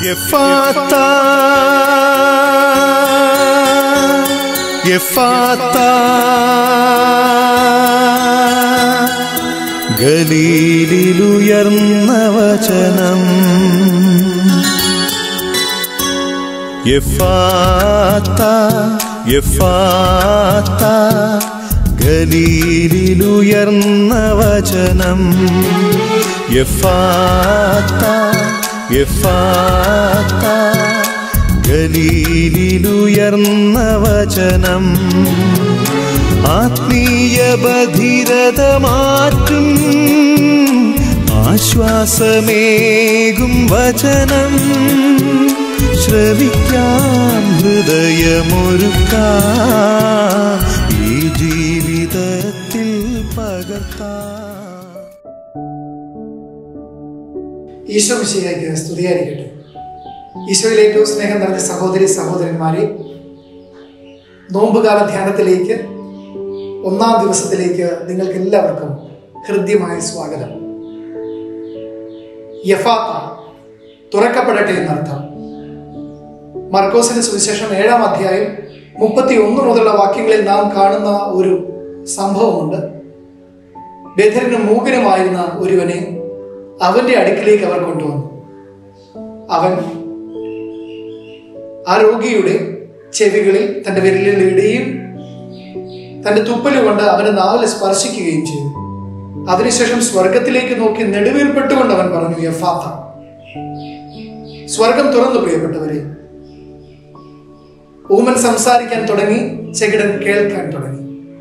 എഫാത്ത എഫാത്ത ഗലീലിലുയർന്ന വചനം എഫാത്ത എഫാത്ത ഗലീലിലുയർന്ന വചനം എഫാത്ത എഫാത്ത ഗലീലിലുയർന്ന വചനം ആത്മീയ ബധിരത മാറ്റും ആശ്വാസമേകും വചനം ശ്രവിക്കാം ഹൃദയമൊരുക്കാം ഈ ജീവിതത്തിൽ പകർത്താം ഈശോ മിശിഹായ്ക്ക് സ്തുതിയായിരിക്കട്ടെ ഈശോയിൽ ഏറ്റവും സ്നേഹം നിറഞ്ഞ സഹോദരി സഹോദരന്മാരെ നോമ്പുകാല ധ്യാനത്തിലേക്ക് ഒന്നാം ദിവസത്തിലേക്ക് നിങ്ങൾക്ക് എല്ലാവർക്കും ഹൃദ്യമായ സ്വാഗതം യഫാത്ത തുറക്കപ്പെടട്ടെ എന്നർത്ഥം മർക്കോസിന്റെ സുവിശേഷം ഏഴാം അധ്യായം മുപ്പത്തി ഒന്ന് മുതലുള്ള വാക്യങ്ങളിൽ നാം കാണുന്ന ഒരു സംഭവമുണ്ട് ബധിരനും മൂകനുമായിരുന്ന ഒരുവനെ അവന്റെ അടുക്കിലേക്ക് അവർ കൊണ്ടുവന്നു അവൻ ആ രോഗിയുടെ ചെവികളിൽ തന്റെ വിരലിലിടുകയും തന്റെ തുപ്പല് കൊണ്ട് അവന്റെ നാവിൽ സ്പർശിക്കുകയും ചെയ്തു അതിനുശേഷം സ്വർഗത്തിലേക്ക് നോക്കി നെടുവീർപ്പെട്ടുകൊണ്ട് അവൻ പറഞ്ഞു യഫാത്ത സ്വർഗം തുറന്നു പ്രിയപ്പെട്ടവരെ ഊമൻ സംസാരിക്കാൻ തുടങ്ങി ചെകിടൻ കേൾക്കാൻ തുടങ്ങി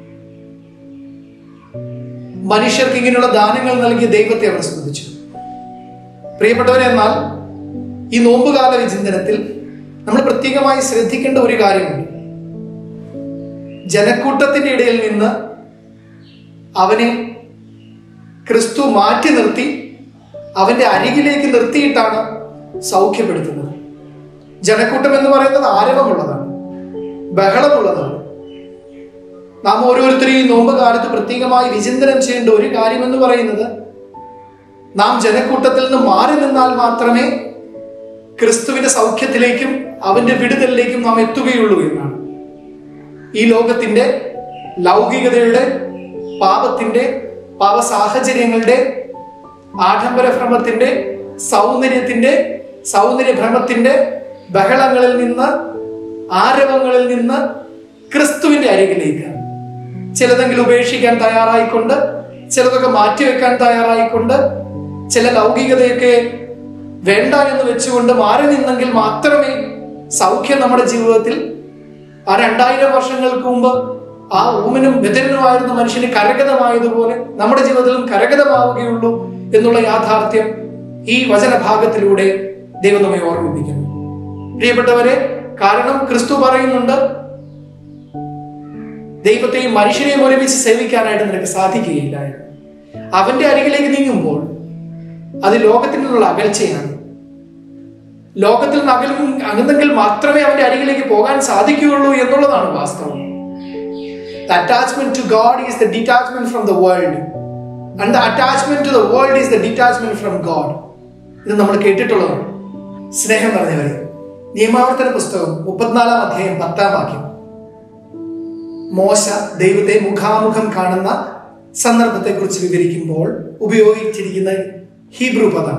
മനുഷ്യർക്ക് ഇങ്ങനെയുള്ള ദാനങ്ങൾ നൽകിയ ദൈവത്തെ അവർ സ്മരിച്ചു പ്രിയപ്പെട്ടവരെ എന്നാൽ ഈ നോമ്പുകാല വിചിന്തനത്തിൽ നമ്മൾ പ്രത്യേകമായി ശ്രദ്ധിക്കേണ്ട ഒരു കാര്യമുണ്ട് ജനക്കൂട്ടത്തിന്റെ ഇടയിൽ നിന്ന് അവനെ ക്രിസ്തു മാറ്റി നിർത്തി അവന്റെ അരികിലേക്ക് നിർത്തിയിട്ടാണ് സൗഖ്യപ്പെടുത്തുന്നത് ജനക്കൂട്ടം എന്ന് പറയുന്നത് ആരവമുള്ളതാണ് ബഹളമുള്ളതാണ് നാം ഓരോരുത്തരും ഈ നോമ്പ് കാലത്ത് പ്രത്യേകമായി വിചിന്തനം ചെയ്യേണ്ട ഒരു കാര്യം എന്ന് പറയുന്നത് നാം ജനക്കൂട്ടത്തിൽ നിന്ന് മാറി നിന്നാൽ മാത്രമേ ക്രിസ്തുവിന്റെ സൗഖ്യത്തിലേക്കും അവന്റെ വിടുതലിലേക്കും നാം എത്തുകയുള്ളൂ എന്നാണ് ഈ ലോകത്തിന്റെ ലൗകികതയുടെ പാപത്തിന്റെ പാപ സാഹചര്യങ്ങളുടെ ആഡംബരഭ്രമത്തിന്റെ സൗന്ദര്യത്തിന്റെ സൗന്ദര്യഭ്രമത്തിന്റെ ബഹളങ്ങളിൽ നിന്ന് ആരവങ്ങളിൽ നിന്ന് ക്രിസ്തുവിന്റെ അരികിലേക്ക് ചിലതെങ്കിലും ഉപേക്ഷിക്കാൻ തയ്യാറായിക്കൊണ്ട് ചിലതൊക്കെ മാറ്റിവെക്കാൻ തയ്യാറായിക്കൊണ്ട് ചില ലൗകികതയൊക്കെ വേണ്ട എന്ന് വെച്ചുകൊണ്ട് മാറി നിന്നെങ്കിൽ മാത്രമേ സൗഖ്യം നമ്മുടെ ജീവിതത്തിൽ ആ രണ്ടായിരം വർഷങ്ങൾക്ക് മുമ്പ് ആ ഊമനും ബദരനുമായിരുന്ന മനുഷ്യന് കരഗതമായതുപോലെ നമ്മുടെ ജീവിതത്തിലും കരഗതമാവുകയുള്ളൂ എന്നുള്ള യാഥാർത്ഥ്യം ഈ വചനഭാഗത്തിലൂടെ ദൈവം നമ്മെ ഓർമ്മിപ്പിക്കുന്നു പ്രിയപ്പെട്ടവരെ കാരണം ക്രിസ്തു പറയുന്നുണ്ട് ദൈവത്തെയും മനുഷ്യനെയും ഒരുമിച്ച് സേവിക്കാനായിട്ട് നിനക്ക് സാധിക്കുകയില്ല എന്ന്. അവന്റെ അരികിലേക്ക് നീങ്ങുമ്പോൾ അത് ലോകത്തിൽ നിന്നുള്ള അകൽച്ചയാണ് ലോകത്തിൽ നിന്ന് അകലും അകന്നെങ്കിൽ മാത്രമേ അവന്റെ അരികിലേക്ക് പോകാൻ സാധിക്കുകയുള്ളൂ എന്നുള്ളതാണ് വാസ്തവം The attachment to God is the detachment from the world. And the attachment to the world is the detachment from God. ഇത് നമ്മൾ കേട്ടിട്ടുള്ളതാണ് സ്നേഹം പറഞ്ഞവരെ നിയമാവർത്തന പുസ്തകം മുപ്പത്തിനാലാം അധ്യായം പത്താം വാക്യം മോശ ദൈവത്തെ മുഖാമുഖം കാണുന്ന സന്ദർഭത്തെക്കുറിച്ച് വിവരിക്കുമ്പോൾ ഉപയോഗിച്ചിരിക്കുന്ന ഹീബ്രു പദം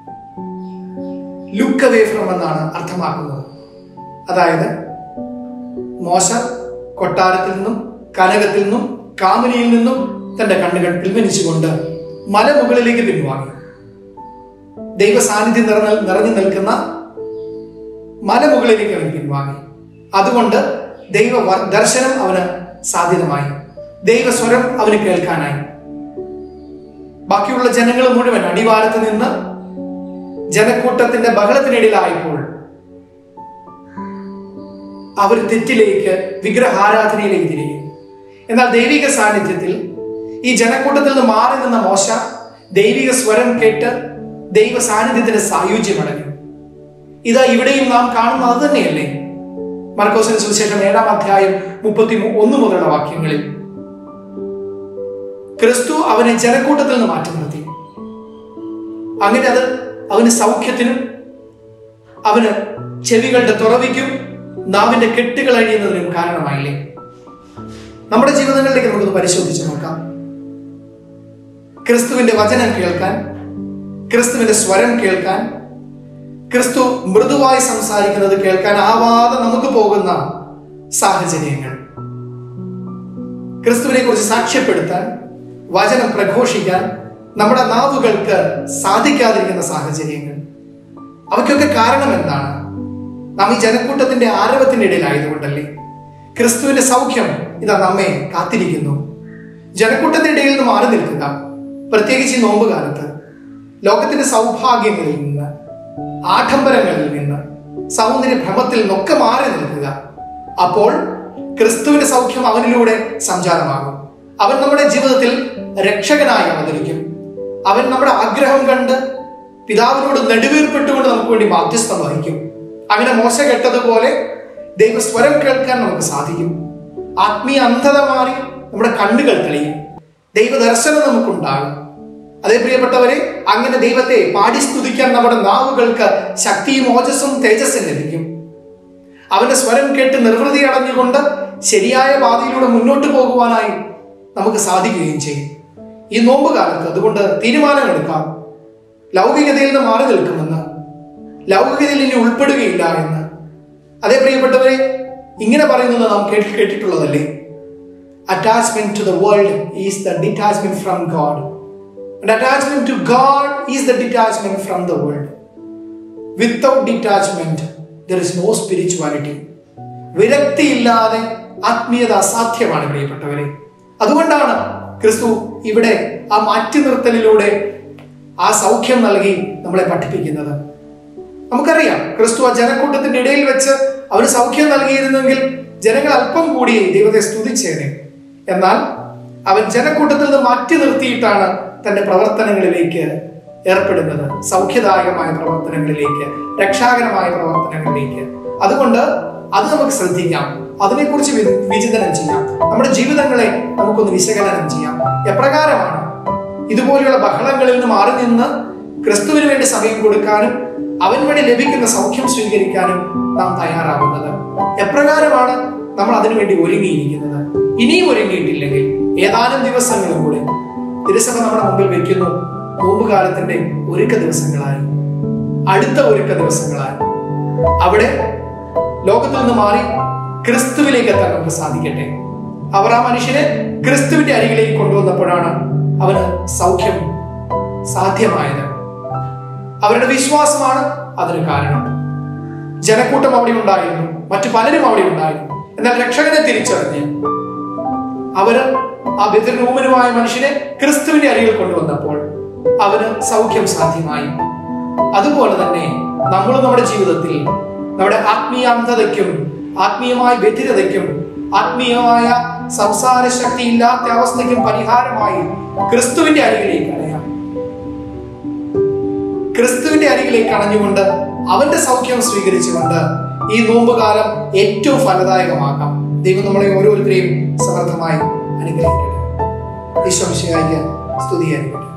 ലുക്ക് അവേ ഫ്രം എന്നാണ് അർത്ഥമാക്കുന്നത് അതായത് മോശ കൊട്ടാരത്തിൽ നിന്നും കനകത്തിൽ നിന്നും കാമിനിയിൽ നിന്നും തന്റെ കണ്ണുകൾ പിൻവലിച്ചുകൊണ്ട് മലമുകളിലേക്ക് പിൻവാങ്ങി ദൈവ സാന്നിധ്യം നിറഞ്ഞ നിറഞ്ഞു നിൽക്കുന്ന മലമുകളിലേക്ക് അവൻ പിൻവാങ്ങി അതുകൊണ്ട് ദൈവ വ- ദർശനം അവന് സാധ്യതമായി ദൈവസ്വരം അവന് കേൾക്കാനായി ബാക്കിയുള്ള ജനങ്ങൾ മുഴുവൻ അടിവാരത്ത് നിന്ന് ജനക്കൂട്ടത്തിന്റെ ബഹളത്തിനിടയിലായപ്പോൾ അവർ തെറ്റിലേക്ക് വിഗ്രഹാരാധനയിലേക്ക് തിരികെ എന്നാൽ ദൈവിക സാന്നിധ്യത്തിൽ ഈ ജനക്കൂട്ടത്തിൽ നിന്ന് മാറി നിന്ന മോശ ദൈവിക സ്വരം കേട്ട് ദൈവ സാന്നിധ്യത്തിന്റെ സായുജ്യമടങ്ങി ഇതാ ഇവിടെയും നാം കാണുന്ന അത് തന്നെയല്ലേ മർക്കോസിന് സുവിശേഷം ഏഴാം അധ്യായം മുപ്പത്തി ഒന്ന് മുതലുള്ള വാക്യങ്ങളിൽ ക്രിസ്തു അവനെ ജനക്കൂട്ടത്തിൽ നിന്ന് മാറ്റി നിർത്തി അങ്ങനെ അത് അവന് സൗഖ്യത്തിനും അവന് ചെവികളുടെ തുറവിക്കും നാവിന്റെ കെട്ടുകൾ അഴിയുന്നതിനും കാരണമായില്ലേ നമ്മുടെ ജീവിതങ്ങളിലേക്ക് നമുക്കൊന്ന് പരിശോധിച്ച് നോക്കാം ക്രിസ്തുവിന്റെ വചനം കേൾക്കാൻ ക്രിസ്തുവിന്റെ സ്വരം കേൾക്കാൻ ക്രിസ്തു മൃദുവായി സംസാരിക്കുന്നത് കേൾക്കാൻ ആവാതെ നമുക്ക് പോകുന്ന സാഹചര്യങ്ങൾ ക്രിസ്തുവിനെ കുറിച്ച് സാക്ഷ്യപ്പെടുത്താൻ വചനം പ്രഘോഷിക്കാൻ നമ്മുടെ നാവുകൾക്ക് സാധിക്കാതിരിക്കുന്ന സാഹചര്യങ്ങൾ അവയ്ക്കൊക്കെ കാരണം എന്താണ് നാം ഈ ജനക്കൂട്ടത്തിന്റെ ആരവത്തിന്റെ ഇടയിലായതുകൊണ്ടല്ലേ ക്രിസ്തുവിന്റെ സൗഖ്യം ഇതാ നമ്മെ കാത്തിരിക്കുന്നു ജനക്കൂട്ടത്തിന്റെ ഇടയിൽ നിന്ന് മാറി നിൽക്കുക പ്രത്യേകിച്ച് ഈ നോമ്പ് കാലത്ത് ലോകത്തിന്റെ സൗഭാഗ്യങ്ങളിൽ നിന്ന് ആഡംബരങ്ങളിൽ നിന്ന് സൗന്ദര്യ ഭ്രമത്തിൽ നിന്നൊക്കെ മാറി നിൽക്കുക അപ്പോൾ ക്രിസ്തുവിന്റെ സൗഖ്യം അവനിലൂടെ സഞ്ചാരമാകും അവൻ നമ്മുടെ ജീവിതത്തിൽ രക്ഷകനായി അവതരിക്കും അവൻ നമ്മുടെ ആഗ്രഹം കണ്ട് പിതാവിനോട് നെടുവീർപ്പെട്ടുകൊണ്ട് നമുക്ക് വേണ്ടി മാധ്യസ്ഥം വഹിക്കും അങ്ങനെ മോശ കേട്ടതുപോലെ ദൈവസ്വരം കേൾക്കാൻ നമുക്ക് സാധിക്കും ആത്മീയ അന്ധത മാറി നമ്മുടെ കണ്ണുകൾ തെളിയും ദൈവദർശനം നമുക്കുണ്ടാകും അതേ പ്രിയപ്പെട്ടവരെ അങ്ങനെ ദൈവത്തെ പാടി സ്തുതിക്കാൻ നമ്മുടെ നാവുകൾക്ക് ശക്തിയും ഓജസ്സും തേജസ്സും ലഭിക്കും അവന്റെ സ്വരം കേട്ട് നിർവൃതി അടഞ്ഞുകൊണ്ട് ശരിയായ പാതയിലൂടെ മുന്നോട്ട് പോകുവാനായി നമുക്ക് സാധിക്കുകയും ചെയ്യും ഈ നോമ്പ് കാലത്ത് അതുകൊണ്ട് തീരുമാനമെടുക്കാം ലൗകികതയിൽ നിന്ന് മാറി നിൽക്കുമെന്ന് ലൗകികതയിൽ ഇനി ഉൾപ്പെടുകയില്ല എന്ന് അതേ പ്രിയപ്പെട്ടവരെ ഇങ്ങനെ പറയുന്നത് നാം കേട്ട് കേട്ടിട്ടുള്ളതല്ലേ attachment to the world is the detachment from God And attachment to God is the detachment from the world. Without detachment, there is no spirituality. വിരക്തിയില്ലാതെ ആത്മീയത അസാധ്യമാണ് പ്രിയപ്പെട്ടവരെ അതുകൊണ്ടാണ് ക്രിസ്തു ഇവിടെ ആ മാറ്റി നിർത്തലിലൂടെ ആ സൗഖ്യം നൽകി നമ്മളെ പഠിപ്പിക്കുന്നത് നമുക്കറിയാം ക്രിസ്തു ആ ജനക്കൂട്ടത്തിന്റെ ഇടയിൽ വെച്ച് അവന് സൗഖ്യം നൽകിയിരുന്നെങ്കിൽ ജനങ്ങൾ അല്പം കൂടി ദൈവത്തെ സ്തുതിച്ചേനെ എന്നാൽ അവൻ ജനക്കൂട്ടത്തിൽ നിന്ന് മാറ്റി നിർത്തിയിട്ടാണ് തന്റെ പ്രവർത്തനങ്ങളിലേക്ക് ഏർപ്പെടുന്നത് സൗഖ്യദായകമായ പ്രവർത്തനങ്ങളിലേക്ക് രക്ഷാകരമായ പ്രവർത്തനങ്ങളിലേക്ക് അതുകൊണ്ട് അത് നമുക്ക് ശ്രദ്ധിക്കാം അതിനെക്കുറിച്ച് വി- വിചിന്തനം ചെയ്യാം നമ്മുടെ ജീവിതങ്ങളെ നമുക്കൊന്ന് വിശകലനം ചെയ്യാം എപ്രകാരമാണ് ഇതുപോലെയുള്ള ബഹളങ്ങളിൽ നിന്ന് മാറി നിന്ന് ക്രിസ്തുവിന് വേണ്ടി സമയം കൊടുക്കാനും അവൻ വഴി ലഭിക്കുന്ന സൗഖ്യം സ്വീകരിക്കാനും നാം തയ്യാറാകുന്നത് എപ്രകാരമാണ് നമ്മൾ അതിനുവേണ്ടി ഒരുങ്ങിയിരിക്കുന്നത് ഇനിയും ഒരുങ്ങിയിട്ടില്ലെങ്കിൽ ഏതാനും ദിവസങ്ങളും കൂടെ തിരുസഭ നമ്മുടെ മുമ്പിൽ വെക്കുന്നു നോമ്പുകാലത്തിന്റെ ഒരുക്ക ദിവസങ്ങളായി അടുത്ത ഒരുക്ക ദിവസങ്ങളായി അവിടെ ലോകത്തിൽ നിന്ന് മാറി ക്രിസ്തുവിലേക്ക് എത്താൻ നമുക്ക് സാധിക്കട്ടെ അവർ ആ മനുഷ്യനെ ക്രിസ്തുവിന്റെ അരികിലേക്ക് കൊണ്ടുവന്നപ്പോഴാണ് അവന് സൗഖ്യം സാധ്യമായത് അവരുടെ വിശ്വാസമാണ് അതിന് കാരണം ജനക്കൂട്ടം അവിടെ ഉണ്ടായിരുന്നു മറ്റു പലരും അവിടെ ഉണ്ടായിരുന്നു എന്നാൽ രക്ഷകനെ തിരിച്ചറിഞ്ഞ് അവര് ആ ബദിർനൂമനുമായ മനുഷ്യനെ ക്രിസ്തുവിന്റെ അരികിൽ കൊണ്ടുവന്നപ്പോൾ അവന് സൗഖ്യം സാധ്യമായി അതുപോലെ തന്നെ നമ്മൾ നമ്മുടെ ജീവിതത്തിൽ നമ്മുടെ ആത്മീയ അന്ധതയ്ക്കും ആത്മീയമായ ബധിരതയ്ക്കും ആത്മീയമായ സംസാര ശക്തി ഇല്ലാത്ത അവസ്ഥയ്ക്കും പരിഹാരമായി ക്രിസ്തുവിന്റെ അരികിലേക്ക് അണയാം ക്രിസ്തുവിന്റെ അരികിലേക്ക് അണഞ്ഞുകൊണ്ട് അവന്റെ സൗഖ്യം സ്വീകരിച്ചുകൊണ്ട് ഈ നോമ്പുകാലം ഏറ്റവും ഫലദായകമാക്കാം ദൈവം നമ്മളെ ഓരോരുത്തരെയും സമർത്ഥമായി അനുഗ്രഹിക്കട്ടെ ഈശ്വംശയായി സ്തുതിയായിരിക്കട്ടെ